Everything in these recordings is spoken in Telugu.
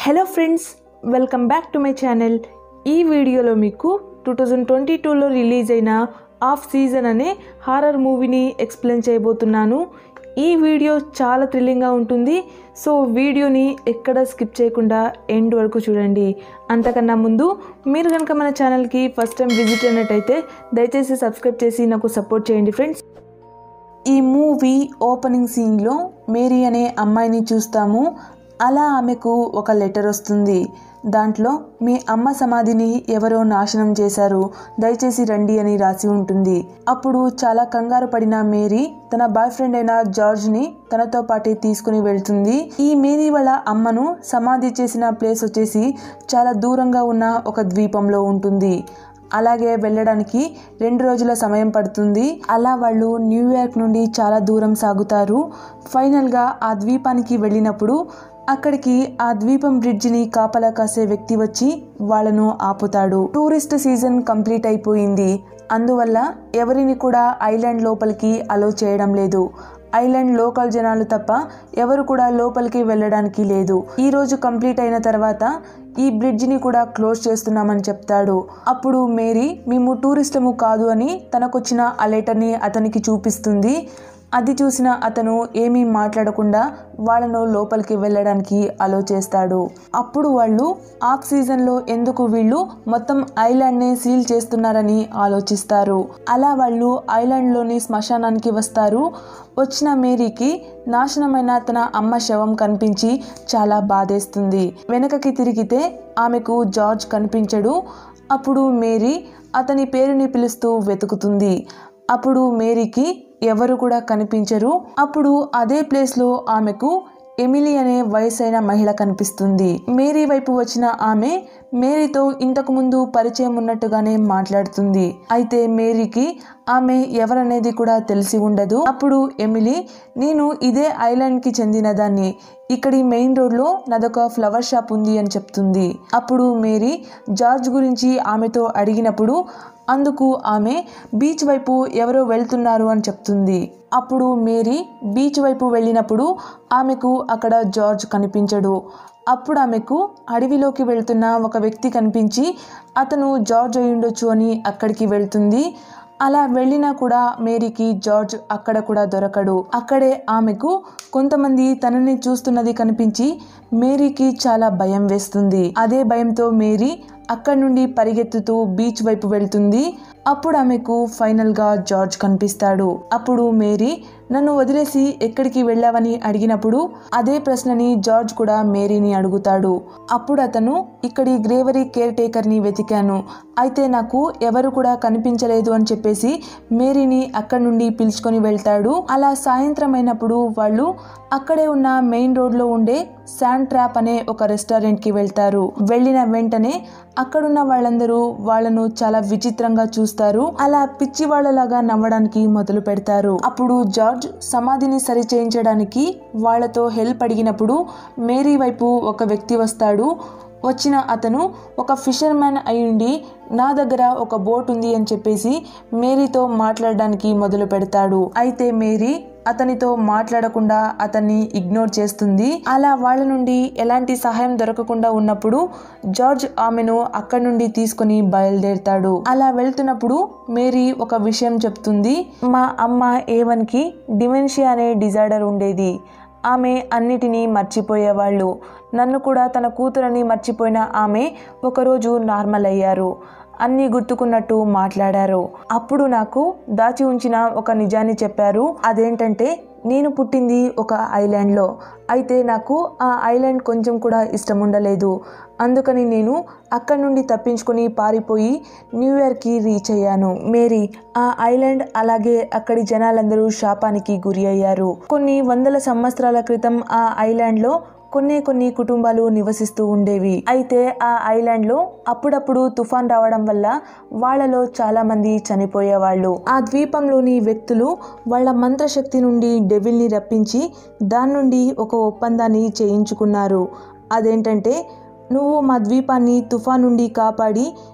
hello friends welcome back to my channel ఈ వీడియోలో మీకు టూ థౌజండ్ ట్వంటీ టూలో రిలీజ్ అయిన ఆఫ్ సీజన్ అనే హారర్ మూవీని ఎక్స్ప్లెయిన్ చేయబోతున్నాను ఈ వీడియో చాలా థ్రిల్లింగ్గా ఉంటుంది సో వీడియోని ఎక్కడ స్కిప్ చేయకుండా ఎండ్ వరకు చూడండి అంతకన్నా ముందు మీరు కనుక మన ఛానల్కి ఫస్ట్ టైం విజిట్ అయినట్టయితే దయచేసి సబ్స్క్రైబ్ చేసి నాకు సపోర్ట్ చేయండి ఫ్రెండ్స్ ఈ మూవీ ఓపెనింగ్ సీన్లో మేరీ అనే అమ్మాయిని చూస్తాము అలా ఆమెకు ఒక లెటర్ వస్తుంది దాంట్లో మీ అమ్మ సమాధిని ఎవరో నాశనం చేశారు దయచేసి రండి అని రాసి ఉంటుంది అప్పుడు చాలా కంగారు పడిన మేరీ తన బాయ్ ఫ్రెండ్ అయిన జార్జ్ని తనతో పాటే తీసుకుని వెళ్తుంది ఈ మేరీ వాళ్ళ అమ్మను సమాధి చేసిన ప్లేస్ వచ్చేసి చాలా దూరంగా ఉన్న ఒక ద్వీపంలో ఉంటుంది అలాగే వెళ్ళడానికి రెండు రోజుల సమయం పడుతుంది అలా వాళ్ళు న్యూయార్క్ నుండి చాలా దూరం సాగుతారు ఫైనల్గా ఆ ద్వీపానికి వెళ్ళినప్పుడు అక్కడికి ఆ ద్వీపం బ్రిడ్జిని కాపలా కాసే వ్యక్తి వచ్చి వాళ్ళను ఆపుతాడు టూరిస్ట్ సీజన్ కంప్లీట్ అయిపోయింది అందువల్ల ఎవరిని కూడా ఐలాండ్ లోపలికి అలో చేయడం లేదు ఐలాండ్ లోకల్ జనాలు తప్ప ఎవరు కూడా లోపలికి వెళ్ళడానికి లేదు ఈ రోజు కంప్లీట్ అయిన తర్వాత ఈ బ్రిడ్జిని కూడా క్లోజ్ చేస్తున్నామని చెప్తాడు అప్పుడు మేరీ మేము టూరిస్టము కాదు అని తనకొచ్చిన ఆ లెటర్ని అతనికి చూపిస్తుంది అది చూసిన అతను ఏమీ మాట్లాడకుండా వాళ్ళను లోపలికి వెళ్ళడానికి అలో చేస్తాడు అప్పుడు వాళ్ళు ఆఫ్ సీజన్లో ఎందుకు వీళ్ళు మొత్తం ఐలాండ్ని సీల్ చేస్తున్నారని ఆలోచిస్తారు అలా వాళ్ళు ఐలాండ్లోని శ్మశానానికి వస్తారు వచ్చిన మేరీకి నాశనమైన తన అమ్మ శవం కనిపించి చాలా బాధేస్తుంది వెనకకి తిరిగితే ఆమెకు జార్జ్ కనిపించడు అప్పుడు మేరీ అతని పేరుని పిలుస్తూ వెతుకుతుంది అప్పుడు మేరీకి ఎవరు కూడా కనిపించరు అప్పుడు అదే ప్లేస్లో ఆమెకు ఎమిలీ అనే వయసైన మహిళ కనిపిస్తుంది మేరీ వైపు వచ్చిన ఆమె మేరీతో ఇంతకు ముందు పరిచయం ఉన్నట్టుగానే మాట్లాడుతుంది అయితే మేరీకి ఆమె ఎవరనేది కూడా తెలిసి ఉండదు అప్పుడు ఎమిలీ నేను ఇదే ఐలాండ్ కి చెందిన దాన్ని ఇక్కడి మెయిన్ రోడ్లో నాదొక ఫ్లవర్ షాప్ ఉంది అని చెప్తుంది అప్పుడు మేరీ జార్జ్ గురించి ఆమెతో అడిగినప్పుడు అందుకు ఆమె బీచ్ వైపు ఎవరో వెళ్తున్నారు అని చెప్తుంది అప్పుడు మేరీ బీచ్ వైపు వెళ్ళినప్పుడు ఆమెకు అక్కడ జార్జ్ కనిపించడు అప్పుడు ఆమెకు అడవిలోకి వెళ్తున్న ఒక వ్యక్తి కనిపించి అతను జార్జ్ అయి ఉండొచ్చు అని అక్కడికి వెళ్తుంది అలా వెళ్ళినా కూడా మేరీకి జార్జ్ అక్కడ కూడా దొరకడు అక్కడే ఆమెకు కొంతమంది తనని చూస్తున్నది కనిపించి మేరీకి చాలా భయం వేస్తుంది అదే భయంతో మేరీ అక్కడి నుండి పరిగెత్తుతూ బీచ్ వైపు వెళ్తుంది అప్పుడు ఆమెకు ఫైనల్ గా జార్జ్ కనిపిస్తాడు అప్పుడు మేరీ నన్ను వదిలేసి ఎక్కడికి వెళ్ళావని అడిగినప్పుడు అదే ప్రశ్నని జార్జ్ కూడా మేరీని అడుగుతాడు అప్పుడు అతను ఇక్కడి గ్రేవరీ కేర్ టేకర్ ని వెతికాను అయితే నాకు ఎవరు కూడా కనిపించలేదు అని చెప్పేసి మేరీని అక్కడి నుండి పిలుచుకొని వెళ్తాడు అలా సాయంత్రం అయినప్పుడు వాళ్ళు అక్కడే ఉన్న మెయిన్ రోడ్ లో ఉండే శాండ్ ట్రాప్ అనే ఒక రెస్టారెంట్ కి వెళ్తారు వెళ్ళిన వెంటనే అక్కడున్న వాళ్ళందరూ వాళ్ళను చాలా విచిత్రంగా చూస్తారు అలా పిచ్చి వాళ్ళలాగా నవ్వడానికి మొదలు పెడతారు అప్పుడు జార్జ్ సమాధిని సరి చేయించడానికి వాళ్ళతో హెల్ప్ అడిగినప్పుడు మేరీ వైపు ఒక వ్యక్తి వస్తాడు వచ్చిన అతను ఒక ఫిషర్మ్యాన్ అయ్యుండి నా దగ్గర ఒక బోట్ ఉంది అని చెప్పేసి మేరీతో మాట్లాడడానికి మొదలు పెడతాడు అయితే మేరీ అతనితో మాట్లాడకుండా అతన్ని ఇగ్నోర్ చేస్తుంది అలా వాళ్ళ నుండి ఎలాంటి సహాయం దొరకకుండా ఉన్నప్పుడు జార్జ్ ఆమెను అక్కడి నుండి తీసుకుని బయలుదేరుతాడు అలా వెళ్తున్నప్పుడు మేరీ ఒక విషయం చెప్తుంది మా అమ్మ ఏవన్కి డిమెన్షియా అనే డిజార్డర్ ఉండేది ఆమె అన్నిటినీ మర్చిపోయేవాళ్ళు నన్ను కూడా తన కూతురని మర్చిపోయిన ఆమె ఒకరోజు నార్మల్ అయ్యారు అన్నీ గుర్తుకున్నట్టు మాట్లాడారు అప్పుడు నాకు దాచి ఉంచిన ఒక నిజాన్ని చెప్పారు అదేంటంటే నేను పుట్టింది ఒక ఐలాండ్లో అయితే నాకు ఆ ఐలాండ్ కొంచెం కూడా ఇష్టం ఉండలేదు అందుకని నేను అక్కడి నుండి తప్పించుకొని పారిపోయి న్యూయార్క్కి రీచ్ అయ్యాను మేరీ ఆ ఐలాండ్ అలాగే అక్కడి జనాలందరూ శాపానికి గురి అయ్యారు కొన్ని వందల సంవత్సరాల క్రితం ఆ ఐలాండ్లో కొన్ని కొన్ని కుటుంబాలు నివసిస్తూ ఉండేవి అయితే ఆ ఐలాండ్ లో అప్పుడప్పుడు తుఫాన్ రావడం వల్ల వాళ్ళలో చాలా మంది చనిపోయేవాళ్ళు ఆ ద్వీపంలోని వ్యక్తులు వాళ్ళ మంత్రశక్తి నుండి డెవిల్ని రప్పించి దాని నుండి ఒక ఒప్పందాన్ని చేయించుకున్నారు అదేంటంటే నువ్వు మా ద్వీపాన్ని తుఫాన్ నుండి కాపాడి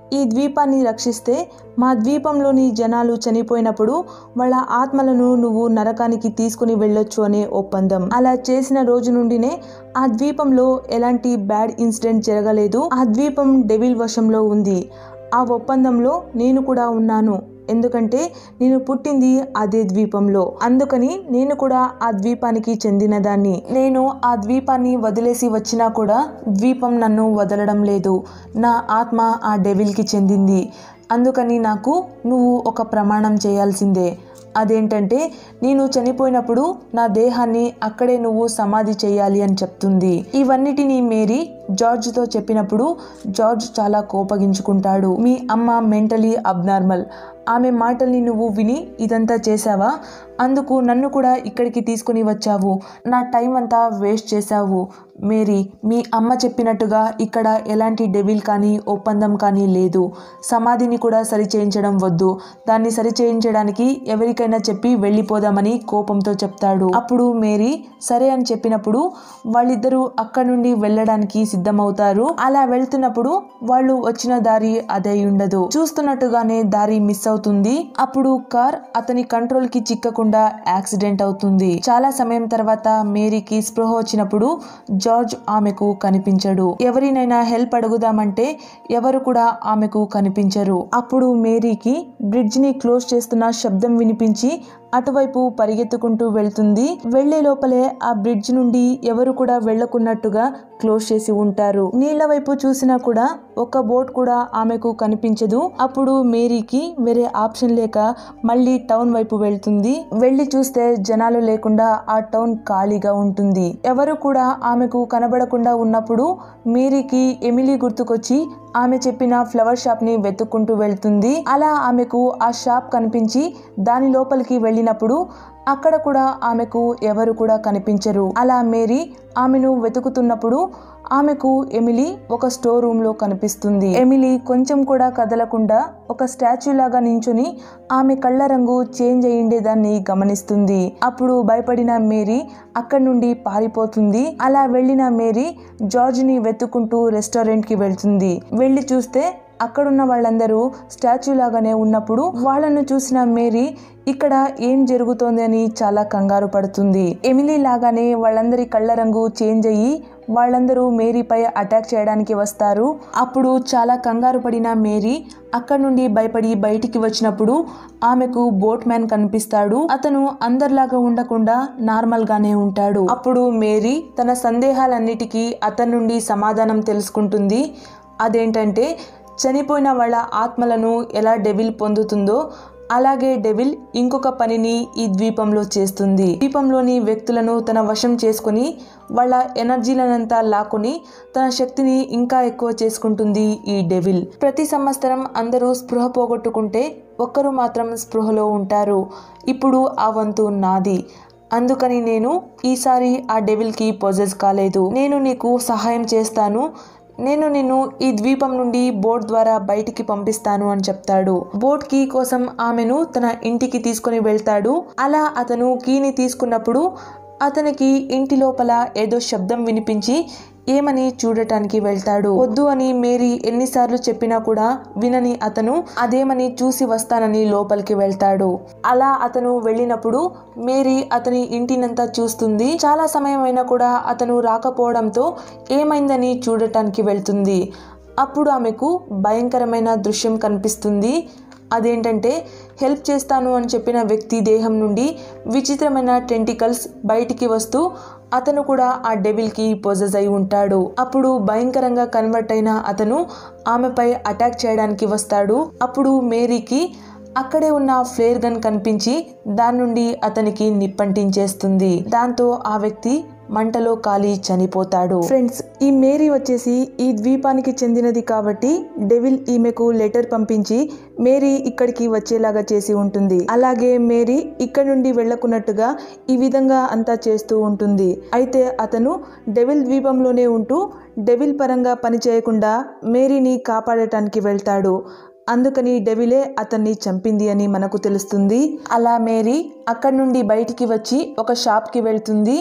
ఈ ద్వీపాన్ని రక్షిస్తే మా ద్వీపంలోని జనాలు చనిపోయినప్పుడు వాళ్ళ ఆత్మలను నువ్వు నరకానికి తీసుకుని వెళ్ళొచ్చు అనే ఒప్పందం అలా చేసిన రోజు నుండినే ఆ ద్వీపంలో ఎలాంటి బ్యాడ్ ఇన్సిడెంట్ జరగలేదు ఆ ద్వీపం డెవిల్ వశంలో ఉంది ఆ ఒప్పందంలో నేను కూడా ఉన్నాను ఎందుకంటే నేను పుట్టింది అదే ద్వీపంలో అందుకని నేను కూడా ఆ ద్వీపానికి చెందినదాన్ని నేను ఆ ద్వీపాన్ని వదిలేసి వచ్చినా కూడా ద్వీపం నన్ను వదలడం లేదు నా ఆత్మ ఆ డెవిల్కి చెందింది అందుకని నాకు నువ్వు ఒక ప్రమాణం చేయాల్సిందే అదేంటంటే నేను చనిపోయినప్పుడు నా దేహాన్ని అక్కడే నువ్వు సమాధి చేయాలి అని చెప్తుంది ఇవన్నిటినీ మేరీ జార్జ్తో చెప్పినప్పుడు జార్జ్ చాలా కోపగించుకుంటాడు మీ అమ్మ మెంటలీ అబ్నార్మల్ ఆమె మాటల్ని నువ్వు విని ఇదంతా చేశావా అందుకు నన్ను కూడా ఇక్కడికి తీసుకుని వచ్చావు నా టైం అంతా వేస్ట్ చేశావు మేరీ మీ అమ్మ చెప్పినట్టుగా ఇక్కడ ఎలాంటి డెవిల్ కానీ ఒప్పందం కానీ లేదు సమాధిని కూడా సరిచేయించడం వద్దు దాన్ని సరిచేయించడానికి ఎవరికైనా చెప్పి వెళ్ళిపోదామని కోపంతో చెప్తాడు అప్పుడు మేరీ సరే అని చెప్పినప్పుడు వాళ్ళిద్దరూ అక్కడి నుండి వెళ్ళడానికి సిద్ధమవుతారు అలా వెళ్తున్నప్పుడు వాళ్ళు వచ్చిన దారి అదే ఉండదు చూస్తున్నట్టుగానే దారి మిస్ అవుతుంది అప్పుడు కార్ అతని కంట్రోల్ కి చిక్కకుండా యాక్సిడెంట్ అవుతుంది చాలా సమయం తర్వాత మేరీకి స్పృహ వచ్చినప్పుడు జార్జ్ ఆమెకు కనిపించడు ఎవరినైనా హెల్ప్ అడుగుదామంటే ఎవరు కూడా ఆమెకు కనిపించరు అప్పుడు మేరీకి బ్రిడ్జ్ ని క్లోజ్ చేస్తున్న శబ్దం వినిపించి అటువైపు పరిగెత్తుకుంటూ వెళ్తుంది వెళ్లే లోపలే ఆ బ్రిడ్జ్ నుండి ఎవరు కూడా వెళ్లకున్నట్టుగా క్లోజ్ చేసి ఉంటారు నీళ్ల వైపు చూసినా కూడా ఒక బోట్ కూడా ఆమెకు కనిపించదు అప్పుడు మేరీకి వేరే ఆప్షన్ లేక మళ్ళీ టౌన్ వైపు వెళ్తుంది వెళ్లి చూస్తే జనాలు లేకుండా ఆ టౌన్ ఖాళీగా ఉంటుంది ఎవరు కూడా ఆమెకు కనబడకుండా ఉన్నప్పుడు మేరీకి ఎమిలీ గుర్తుకొచ్చి ఆమె చెప్పిన ఫ్లవర్ షాప్ ని వెతుక్కుంటూ వెళ్తుంది అలా ఆమెకు ఆ షాప్ కనిపించి దాని లోపలికి వెళ్ళినప్పుడు అక్కడ కూడా ఆమెకు ఎవరు కూడా కనిపించరు అలా మేరీ ఆమెను వెతుకుతున్నప్పుడు ఆమెకు ఎమిలీ ఒక స్టోర్ రూమ్ లో కనిపిస్తుంది ఎమిలీ కొంచెం కూడా కదలకుండా ఒక స్టాచ్యూ లాగా నించుని ఆమె కళ్ళ రంగు చేంజ్ అయ్యిండేదాన్ని గమనిస్తుంది అప్పుడు భయపడిన మేరీ అక్కడి నుండి పారిపోతుంది అలా వెళ్ళిన మేరీ జార్జ్ ని వెతుక్కుంటూ రెస్టారెంట్ కి వెళ్తుంది వెళ్ళి చూస్తే అక్కడున్న వాళ్ళందరూ స్టాచ్యూ లాగానే ఉన్నప్పుడు వాళ్ళను చూసిన మేరీ ఇక్కడ ఏం జరుగుతోంది అని చాలా కంగారు పడుతుంది ఎమిలీ లాగానే వాళ్ళందరి కళ్ళ రంగు చేంజ్ అయ్యి వాళ్ళందరూ మేరీపై అటాక్ చేయడానికి వస్తారు అప్పుడు చాలా కంగారు పడిన మేరీ అక్కడ నుండి భయపడి బయటికి వచ్చినప్పుడు ఆమెకు బోట్ మ్యాన్ కనిపిస్తాడు అతను అందరిలాగా ఉండకుండా నార్మల్ గానే ఉంటాడు అప్పుడు మేరీ తన సందేహాలన్నిటికీ అతని నుండి సమాధానం తెలుసుకుంటుంది అదేంటంటే చనిపోయిన వాళ్ళ ఆత్మలను ఎలా డెవిల్ పొందుతుందో అలాగే డెవిల్ ఇంకొక పనిని ఈ ద్వీపంలో చేస్తుంది ద్వీపంలోని వ్యక్తులను తన వశం చేసుకుని వాళ్ళ ఎనర్జీలనంతా లాక్కుని తన శక్తిని ఇంకా ఎక్కువ చేసుకుంటుంది ఈ డెవిల్ ప్రతి సంవత్సరం అందరూ స్పృహ పోగొట్టుకుంటే ఒక్కరు మాత్రం స్పృహలో ఉంటారు ఇప్పుడు ఆ వంతు నాది అందుకని నేను ఈసారి ఆ డెవిల్కి పొజెస్ కాలేదు నేను నీకు సహాయం చేస్తాను నేను నిన్ను ఈ ద్వీపం నుండి బోట్ ద్వారా బయటికి పంపిస్తాను అని చెప్తాడు బోట్ కీ కోసం ఆమెను తన ఇంటికి తీసుకుని వెళ్తాడు అలా అతను కీని తీసుకున్నప్పుడు అతనికి ఇంటి లోపల ఏదో శబ్దం వినిపించి ఏమని చూడటానికి వెళ్తాడు వద్దు అని మేరీ ఎన్నిసార్లు చెప్పినా కూడా వినని అతను అదేమని చూసి వస్తానని లోపలికి వెళ్తాడు అలా అతను వెళ్ళినప్పుడు మేరీ అతని ఇంటినంతా చూస్తుంది చాలా సమయం అయినా కూడా అతను రాకపోవడంతో ఏమైందని చూడటానికి వెళ్తుంది అప్పుడు ఆమెకు భయంకరమైన దృశ్యం కనిపిస్తుంది అదేంటంటే హెల్ప్ చేస్తాను అని చెప్పిన వ్యక్తి దేహం నుండి విచిత్రమైన టెంటికల్స్ బయటికి వస్తూ అతను కూడా ఆ డెవిల్కి పొజెస్ అయి ఉంటాడు అప్పుడు భయంకరంగా కన్వర్ట్ అయిన అతను ఆమెపై అటాక్ చేయడానికి వస్తాడు అప్పుడు మేరీకి అక్కడే ఉన్న ఫ్లేర్ గన్ కనిపించి దాని నుండి అతనికి నిప్పంటించేస్తుంది దాంతో ఆ వ్యక్తి మంటలో కాలి చనిపోతాడు ఫ్రెండ్స్ ఈ మేరీ వచ్చేసి ఈ ద్వీపానికి చెందినది కాబట్టి డెవిల్ ఈమెకు లెటర్ పంపించి మేరీ ఇక్కడికి వచ్చేలాగా చేసి ఉంటుంది అలాగే మేరీ ఇక్కడ నుండి వెళ్ళకున్నట్టుగా ఈ విధంగా అంతా చేస్తూ ఉంటుంది అయితే అతను డెవిల్ ద్వీపంలోనే ఉంటూ డెవిల్ పరంగా పని చేయకుండా మేరీని కాపాడటానికి వెళ్తాడు అందుకని డెవిలే అతన్ని చంపింది అని మనకు తెలుస్తుంది అలా మేరీ అక్కడి నుండి బయటికి వచ్చి ఒక షాప్కి వెళ్తుంది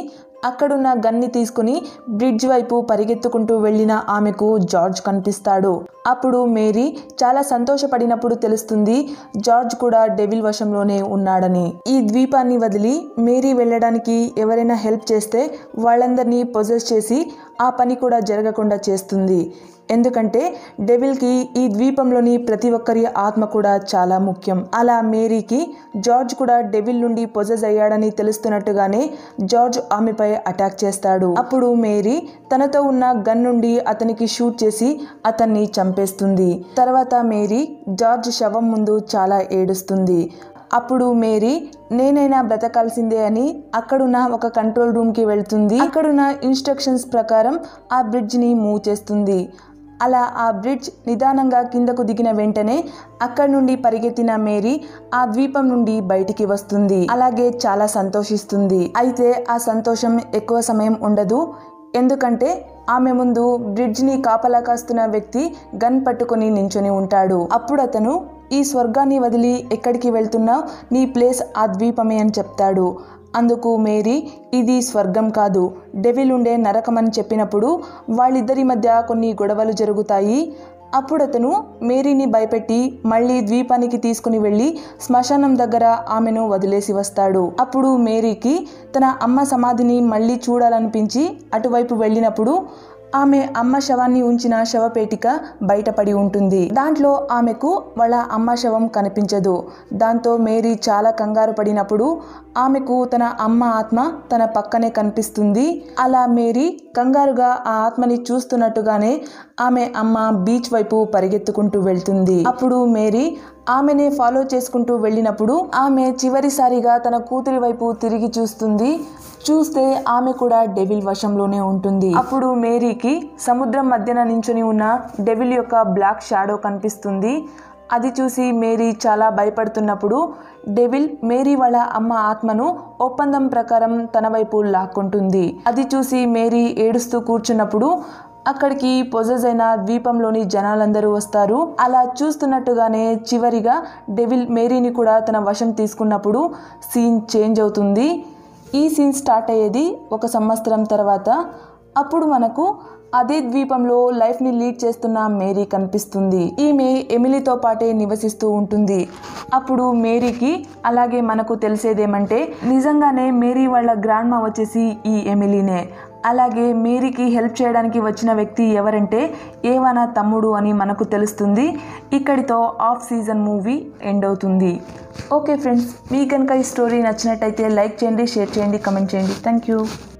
అక్కడున్న గన్ని తీసుకుని బ్రిడ్జ్ వైపు పరిగెత్తుకుంటూ వెళ్ళిన ఆమెకు జార్జ్ కనిపిస్తాడు అప్పుడు మేరీ చాలా సంతోషపడినప్పుడు తెలుస్తుంది జార్జ్ కూడా డెవిల్ వశంలోనే ఉన్నాడని ఈ ద్వీపాన్ని వదిలి మేరీ వెళ్ళడానికి ఎవరైనా హెల్ప్ చేస్తే వాళ్ళందరినీ పొజెస్ చేసి ఆ పని కూడా జరగకుండా చేస్తుంది ఎందుకంటే డెవిల్కి ఈ ద్వీపంలోని ప్రతి ఒక్కరి ఆత్మ కూడా చాలా ముఖ్యం అలా మేరీకి జార్జ్ కూడా డెవిల్ నుండి పొజెస్ అయ్యాడని తెలుస్తున్నట్టుగానే జార్జ్ ఆమెపై అటాక్ చేస్తాడు అప్పుడు మేరీ తనతో ఉన్న గన్ నుండి అతనికి షూట్ చేసి అతన్ని చంపేస్తుంది తర్వాత మేరీ జార్జ్ శవం ముందు చాలా ఏడుస్తుంది అప్పుడు మేరీ నేనైనా బ్రతకాల్సిందే అని అక్కడున్న ఒక కంట్రోల్ రూమ్కి వెళ్తుంది అక్కడున్న ఇన్స్ట్రక్షన్స్ ప్రకారం ఆ బ్రిడ్జ్ని మూవ్ చేస్తుంది అలా ఆ బ్రిడ్జ్ నిదానంగా కిందకు దిగిన వెంటనే అక్కడి నుండి పరిగెత్తిన మేరీ ఆ ద్వీపం నుండి బయటికి వస్తుంది అలాగే చాలా సంతోషిస్తుంది అయితే ఆ సంతోషం ఎక్కువ సమయం ఉండదు ఎందుకంటే ఆమె ముందు బ్రిడ్జ్ని కాపలా కాస్తున్న వ్యక్తి గన్ పట్టుకొని నించొని ఉంటాడు అప్పుడు అతను ఈ స్వర్గాన్ని వదిలి ఎక్కడికి వెళ్తున్నావు నీ ప్లేస్ ఆ ద్వీపమే అని చెప్తాడు అందుకు మేరీ ఇది స్వర్గం కాదు డెవిల్ ఉండే నరకం అని చెప్పినప్పుడు వాళ్ళిద్దరి మధ్య కొన్ని గొడవలు జరుగుతాయి అప్పుడు అతను మేరీని భయపెట్టి మళ్ళీ ద్వీపానికి తీసుకుని వెళ్ళి శ్మశానం దగ్గర ఆమెను వదిలేసి వస్తాడు అప్పుడు మేరీకి తన అమ్మ సమాధిని మళ్ళీ చూడాలనిపించి అటువైపు వెళ్ళినప్పుడు ఆమె అమ్మ శవాన్ని ఉంచిన శవపేటిక బయటపడి ఉంటుంది దాంట్లో ఆమెకు వాళ్ళ అమ్మ శవం కనిపించదు దాంతో మేరీ చాలా కంగారు పడినప్పుడు ఆమెకు తన అమ్మ ఆత్మ తన పక్కనే కనిపిస్తుంది అలా మేరీ కంగారుగా ఆ ఆత్మని చూస్తున్నట్టుగానే ఆమె అమ్మ బీచ్ వైపు పరిగెత్తుకుంటూ వెళ్తుంది అప్పుడు మేరీ ఆమెనే ఫాలో చేసుకుంటూ వెళ్ళినప్పుడు ఆమె చివరిసారిగా తన కూతురి వైపు తిరిగి చూస్తుంది చూస్తే ఆమె కూడా డెవిల్ వశంలోనే ఉంటుంది అప్పుడు మేరీకి సముద్రం మధ్యన నించుని ఉన్న డెవిల్ యొక్క బ్లాక్ షాడో కనిపిస్తుంది అది చూసి మేరీ చాలా భయపడుతున్నప్పుడు డెవిల్ మేరీ వాళ్ళ అమ్మ ఆత్మను ఒప్పందం ప్రకారం తన వైపు లాక్కుంటుంది అది చూసి మేరీ ఏడుస్తూ కూర్చున్నప్పుడు అక్కడికి పొజెస్ అయిన ద్వీపంలోని జనాలందరూ వస్తారు అలా చూస్తున్నట్టుగానే చివరిగా డెవిల్ మేరీని కూడా తన వశం తీసుకున్నప్పుడు సీన్ చేంజ్ అవుతుంది ఈ సీన్ స్టార్ట్ అయ్యేది ఒక సంవత్సరం తర్వాత అప్పుడు మనకు అదే ద్వీపంలో లైఫ్ని లీడ్ చేస్తున్న మేరీ కనిపిస్తుంది ఈమె ఎమిలీతో పాటే నివసిస్తూ ఉంటుంది అప్పుడు మేరీకి అలాగే మనకు తెలిసేదేమంటే నిజంగానే మేరీ వాళ్ళ గ్రాండ్మా వచ్చేసి ఈ ఎమిలీనే అలాగే మేరీకి హెల్ప్ చేయడానికి వచ్చిన వ్యక్తి ఎవరంటే ఏవనా తమ్ముడు అని మనకు తెలుస్తుంది ఇక్కడితో ఆఫ్ సీజన్ మూవీ ఎండ్ అవుతుంది ఓకే ఫ్రెండ్స్ మీకు కనుక ఈ స్టోరీ నచ్చినట్టయితే లైక్ చేయండి షేర్ చేయండి కమెంట్ చేయండి థ్యాంక్ యూ